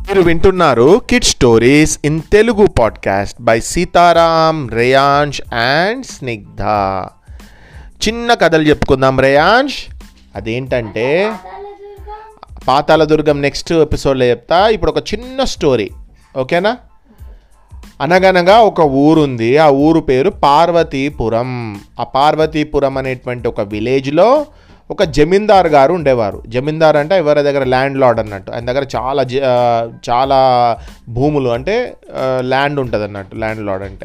మీరు వింటున్నారు kid stories in Telugu podcast by Sitaram Reyansh and Snigdha చిన్న కథలు చెప్పుకుందాం రేయాంష్ అదేంటంటే పాతాల దుర్గం నెక్స్ట్ ఎపిసోడ్లో చెప్తా ఇప్పుడు ఒక చిన్న స్టోరీ ఓకేనా అనగనగా ఒక ఊరుంది ఆ ఊరు పేరు పార్వతీపురం ఆ పార్వతీపురం అనేటువంటి ఒక విలేజ్లో ఒక జమీందార్ గారు ఉండేవారు జమీందార్ అంటే ఎవరి దగ్గర ల్యాండ్ లార్డ్ అన్నట్టు ఆయన దగ్గర చాలా జ- ఆ, చాలా భూములు అంటే ల్యాండ్ ఉంటుంది అన్నట్టు ల్యాండ్ లార్డ్ అంటే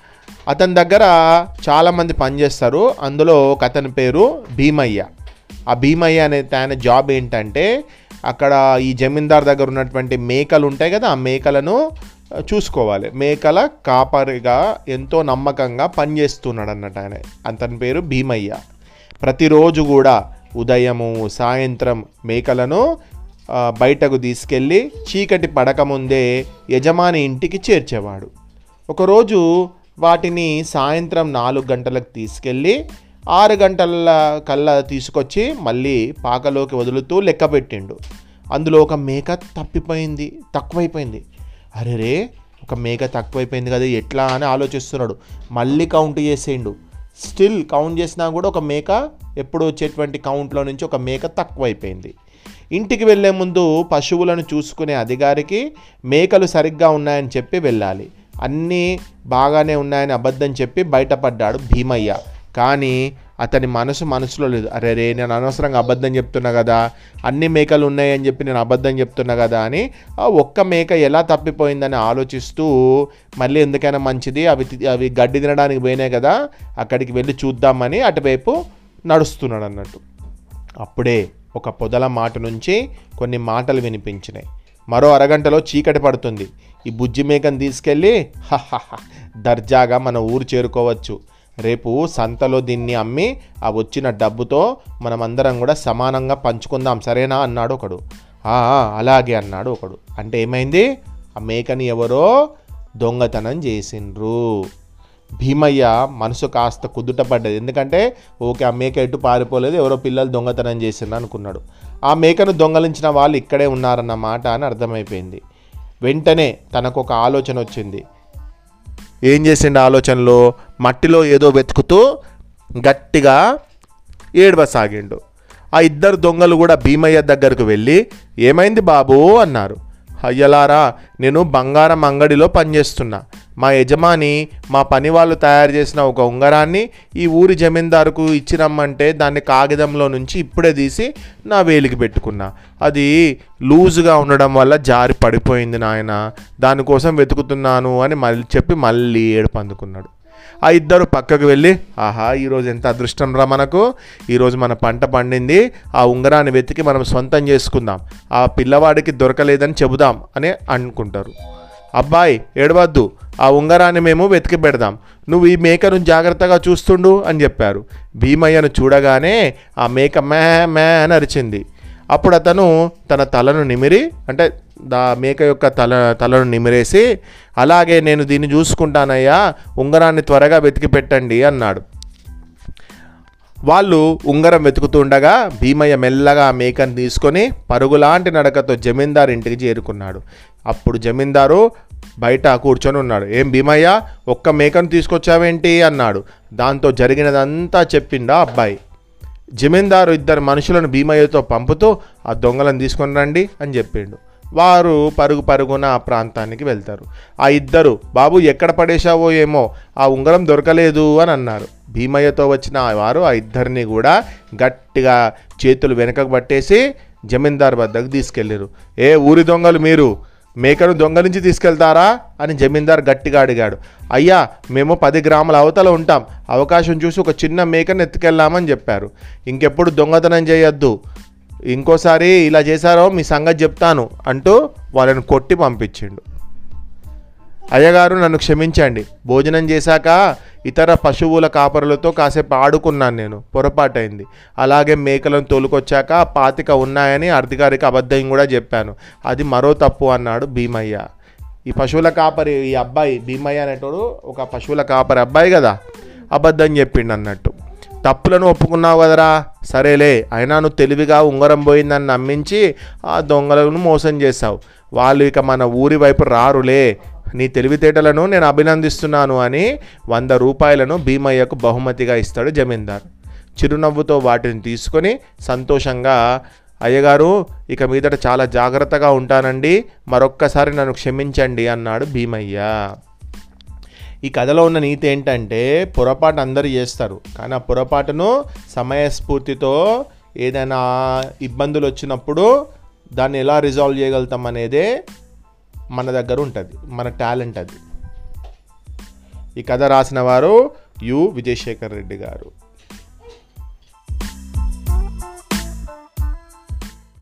అతని దగ్గర చాలామంది పనిచేస్తారు అందులో ఒక అతని పేరు భీమయ్య ఆ భీమయ్య అనే ఆయన జాబ్ ఏంటంటే అక్కడ ఈ జమీందార్ దగ్గర ఉన్నటువంటి మేకలు ఉంటాయి కదా ఆ మేకలను ఆ, చూసుకోవాలి మేకల కాపరిగా ఎంతో నమ్మకంగా పనిచేస్తున్నాడు అన్నట్టు ఆయన అతని పేరు భీమయ్య ప్రతిరోజు కూడా ఉదయము సాయంత్రం మేకలను ఆ, బయటకు తీసుకెళ్ళి చీకటి పడకముందే యజమాని ఇంటికి చేర్చేవాడు ఒకరోజు వాటిని సాయంత్రం నాలుగు గంటలకు తీసుకెళ్ళి ఆరు గంటల కల్లా తీసుకొచ్చి మళ్ళీ పాకలోకి వదులుతూ లెక్క పెట్టిండు అందులో ఒక మేక తప్పిపోయింది తక్కువైపోయింది అరే రే ఒక మేక తక్కువైపోయింది కదా ఎట్లా అని ఆలోచిస్తున్నాడు మళ్ళీ కౌంట్ చేసేయండు స్టిల్ కౌంట్ చేసినా కూడా ఒక మేక ఎప్పుడు వచ్చేటువంటి కౌంట్లో నుంచి ఒక మేక తక్కువైపోయింది ఇంటికి వెళ్ళే ముందు పశువులను చూసుకునే అధికారికి మేకలు సరిగ్గా ఉన్నాయని చెప్పి వెళ్ళాలి అన్నీ బాగానే ఉన్నాయని అబద్ధం చెప్పి బయటపడ్డాడు భీమయ్య కానీ అతని మనసు మనసులో లేదు అరే రే నేను అనవసరంగా అబద్ధం చెప్తున్నా కదా అన్ని మేకలు ఉన్నాయని చెప్పి నేను అబద్ధం చెప్తున్నా కదా అని ఆ ఒక్క మేక ఎలా తప్పిపోయిందని ఆలోచిస్తూ మళ్ళీ ఎందుకైనా మంచిది అవి తి- అవి గడ్డి తినడానికి పోయినాయి కదా అక్కడికి వెళ్ళి చూద్దామని అటువైపు నడుస్తున్నాడు అన్నట్టు అప్పుడే ఒక పొదల మాట నుంచి కొన్ని మాటలు వినిపించినాయి మరో అరగంటలో చీకటి పడుతుంది ఈ బుజ్జి మేకను తీసుకెళ్ళి హహహ, దర్జాగా మన ఊరు చేరుకోవచ్చు రేపు సంతలో దీన్ని అమ్మి ఆ వచ్చిన డబ్బుతో మనమందరం కూడా సమానంగా పంచుకుందాం సరేనా అన్నాడు ఒకడు "ఆ, ఆ, అలాగే అన్నాడు ఒకడు అంటే ఏమైంది ఆ మేకని ఎవరో దొంగతనం చేసిండ్రు భీమయ్య మనసు కాస్త కుదుటపడ్డది ఎందుకంటే ఓకే ఆ మేక ఎటు పారిపోలేదు ఎవరో పిల్లలు దొంగతనం చేసిండ్రు అనుకున్నాడు ఆ మేకను దొంగలించిన వాళ్ళు ఇక్కడే ఉన్నారన్నమాట అని అర్థమైపోయింది వెంటనే తనకు ఒక ఆలోచన వచ్చింది ఏం చేసిండు ఆలోచనలో మట్టిలో ఏదో వెతుకుతూ గట్టిగా ఏడవసాగిండు ఆ ఇద్దరు దొంగలు కూడా భీమయ్య దగ్గరకు వెళ్ళి ఏమైంది బాబు అన్నారు అయ్యలారా నేను బంగారం అంగడిలో పనిచేస్తున్నా మా యజమాని మా పని వాళ్ళు తయారు చేసిన ఒక ఉంగరాన్ని ఈ ఊరి జమీందారుకు ఇచ్చిరమ్మంటే దాన్ని కాగితంలో నుంచి ఇప్పుడే తీసి నా వేలికి పెట్టుకున్నా అది లూజుగా ఉండడం వల్ల జారి పడిపోయింది నాయన దానికోసం వెతుకుతున్నాను అని మళ్ళీ చెప్పి మళ్ళీ ఏడుపు అందుకున్నాడు ఆ ఇద్దరు పక్కకు వెళ్ళి ఆహా ఈరోజు ఎంత అదృష్టం రా మనకు ఈరోజు మన పంట పండింది ఆ ఉంగరాన్ని వెతికి మనం సొంతం చేసుకుందాం ఆ పిల్లవాడికి దొరకలేదని చెబుదాం అని అనుకుంటారు అబ్బాయి ఏడవద్దు ఆ ఉంగరాన్ని మేము వెతికి పెడదాం నువ్వు ఈ మేకను జాగ్రత్తగా చూస్తుండు అని చెప్పారు భీమయ్యను చూడగానే ఆ మేక మే మే అని అరిచింది అప్పుడు అతను తన తలను నిమిరి అంటే దా మేక యొక్క తల తలను నిమిరేసి అలాగే నేను దీన్ని చూసుకుంటానయ్యా ఉంగరాన్ని త్వరగా వెతికి పెట్టండి అన్నాడు వాళ్ళు ఉంగరం వెతుకుతుండగా భీమయ్య మెల్లగా ఆ మేకను తీసుకొని పరుగులాంటి నడకతో జమీందారు ఇంటికి చేరుకున్నాడు అప్పుడు జమీందారు బయట కూర్చొని ఉన్నాడు ఏం భీమయ్య ఒక్క మేకను తీసుకొచ్చావేంటి అన్నాడు దాంతో జరిగినదంతా చెప్పిండా అబ్బాయి జమీందారు ఇద్దరు మనుషులను భీమయ్యతో పంపుతూ ఆ దొంగలను తీసుకొని రండి అని చెప్పిండు వారు పరుగు పరుగున ఆ ప్రాంతానికి వెళ్తారు ఆ ఇద్దరు బాబు ఎక్కడ పడేశావో ఏమో ఆ ఉంగరం దొరకలేదు అని అన్నారు భీమయ్యతో వచ్చిన ఆ వారు ఆ ఇద్దరిని కూడా గట్టిగా చేతులు వెనకకు పట్టేసి జమీందార్ వద్దకు తీసుకెళ్ళారు ఏ ఊరి దొంగలు మీరు మేకను దొంగలించి తీసుకెళ్తారా అని జమీందార్ గట్టిగా అడిగాడు అయ్యా మేము పది గ్రాముల అవతల ఉంటాం అవకాశం చూసి ఒక చిన్న మేకను ఎత్తుకెళ్ళామని చెప్పారు ఇంకెప్పుడు దొంగతనం చేయొద్దు ఇంకోసారి ఇలా చేశారో మీ సంగతి చెప్తాను అంటూ వాళ్ళని కొట్టి పంపించిండు అయ్యగారు నన్ను క్షమించండి భోజనం చేశాక ఇతర పశువుల కాపరులతో కాసేపు ఆడుకున్నాను నేను పొరపాటైంది అలాగే మేకలను తోలుకొచ్చాక పాతిక ఉన్నాయని అధికారికి అబద్ధం కూడా చెప్పాను అది మరో తప్పు అన్నాడు భీమయ్య ఈ పశువుల కాపరి ఈ అబ్బాయి భీమయ్య అనేటోడు ఒక పశువుల కాపరి అబ్బాయి కదా అబద్ధం చెప్పిండు అన్నట్టు తప్పులను ఒప్పుకున్నావు కదరా సరేలే అయినా నువ్వు తెలివిగా ఉంగరం పోయిందని నమ్మించి ఆ దొంగలను మోసం చేశావు వాళ్ళు ఇక మన ఊరి వైపు రారులే నీ తెలివితేటలను నేను అభినందిస్తున్నాను అని వంద రూపాయలను భీమయ్యకు బహుమతిగా ఇస్తాడు జమీందార్ చిరునవ్వుతో వాటిని తీసుకొని సంతోషంగా అయ్యగారు ఇక మీదట చాలా జాగ్రత్తగా ఉంటానండి మరొక్కసారి నన్ను క్షమించండి అన్నాడు భీమయ్య ఈ కథలో ఉన్న నీతి ఏంటంటే పొరపాటు అందరూ చేస్తారు కానీ ఆ పొరపాటును సమయస్ఫూర్తితో ఏదైనా ఇబ్బందులు వచ్చినప్పుడు దాన్ని ఎలా రిజాల్వ్ చేయగలుగుతాం అనేదే మన దగ్గర ఉంటుంది మన టాలెంట్ అది ఈ కథ రాసిన వారు యు విజయశేఖర్ రెడ్డి గారు